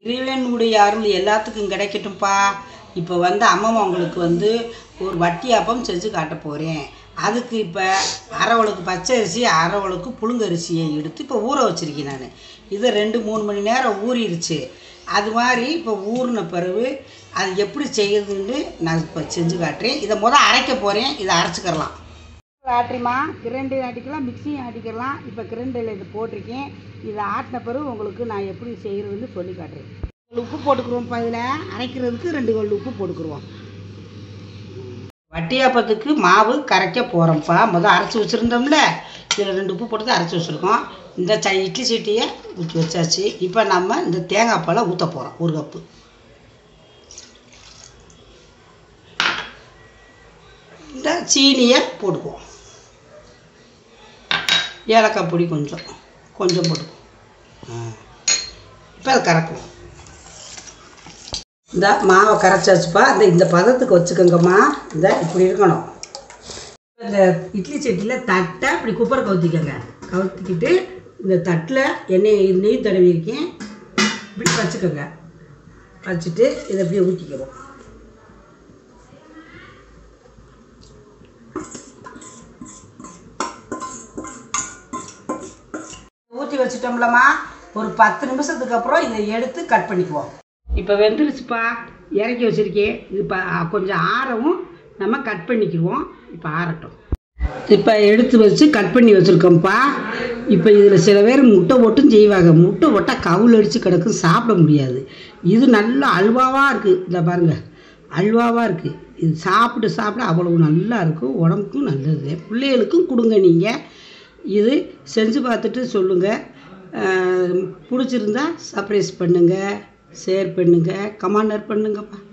இறைவனுடைய அருள் எல்லாத்துக்கும் கிடைக்கட்டும்ப்பா இப்போ வந்து அம்மா உங்களுக்கு வந்து ஒரு வட்டியாப்பம் செஞ்சு காட்ட போகிறேன் அதுக்கு இப்போ அரை உலக்கு பச்சை அரிசி அரை உலக்கு புழுங்கரிசியை எடுத்து இப்போ ஊற வச்சுருக்கேன் நான் இதை ரெண்டு மூணு மணி நேரம் ஊறிடுச்சு அது மாதிரி இப்போ ஊறின பிறகு அது எப்படி செய்யுதுன்னு நான் இப்போ செஞ்சு காட்டுறேன் இதை முதல் அரைக்க போகிறேன் இதை அரைச்சிக்கிறலாம் ஆட்டுறிமா கிரைண்டு ஆட்டிக்கலாம் மிக்சியும் ஆட்டிக்கலாம் இப்போ கிரைண்டில் இது போட்டிருக்கேன் இதை ஆட்டின பிறகு உங்களுக்கு நான் எப்படி செய்கிறதுன்னு சொல்லி காட்டுறேன் கல் உப்பு போட்டுக்குருவோம்ப்பா இதில் அரைக்கிறதுக்கு ரெண்டு கல் உப்பு போட்டுக்குருவோம் வட்டியாப்பத்துக்கு மாவு கரைக்க போகிறோம்ப்பா முதல் அரைச்சி வச்சுருந்தோம்ல இதில் ரெண்டு உப்பு போட்டு தான் அரைச்சி வச்சுருக்கோம் இந்த ச இட்லி சட்டியை ஊற்றி வச்சாச்சு இப்போ நம்ம இந்த தேங்காய் பாலை ஊற்ற போகிறோம் ஒரு கப்பு இந்த சீனியை போட்டுக்குவோம் ஏலக்காய் பொடி கொஞ்சம் கொஞ்சம் போட்டுக்குவோம் ஆ இப்போ அது கறக்குவோம் இந்த மாவை கரைச்சாச்சுப்பா இந்த இந்த பதத்துக்கு வச்சுக்கோங்கம்மா இந்த இப்படி இருக்கணும் இந்த இட்லி சட்டியில் தட்டை இப்படி குப்பரை கவுத்திக்கோங்க கவுத்திக்கிட்டு இந்த தட்டில் எண்ணெய் நெய் தடவி இருக்கேன் இப்படி வச்சுக்கோங்க வச்சுட்டு இதை அப்படியே ஊற்றிக்கிறோம் ஊற்றி வச்சுட்டோம்லம்மா ஒரு பத்து நிமிஷத்துக்கு அப்புறம் இதை எடுத்து கட் பண்ணிக்குவோம் இப்போ வெந்துருச்சுப்பா இறக்கி வச்சுருக்கேன் இது இப்போ கொஞ்சம் ஆறவும் நம்ம கட் பண்ணிக்கிடுவோம் இப்போ ஆறட்டும் இப்போ எடுத்து வச்சு கட் பண்ணி வச்சுருக்கோம்ப்பா இப்போ இதில் சில பேர் முட்டை போட்டும் செய்வாங்க முட்டை போட்டால் கவுள் அடித்து கிடக்கும் சாப்பிட முடியாது இது நல்லா அல்வாவாக இருக்குது இந்த பாருங்கள் அல்வாவாக இருக்குது இது சாப்பிட்டு சாப்பிட அவ்வளவு நல்லா இருக்கும் உடம்புக்கும் நல்லது பிள்ளைகளுக்கும் கொடுங்க நீங்கள் இது செஞ்சு பார்த்துட்டு சொல்லுங்கள் பிடிச்சிருந்தா சர்ப்ரைஸ் பண்ணுங்கள் ஷேர் பண்ணுங்கள் கமாண்டர் பண்ணுங்கப்பா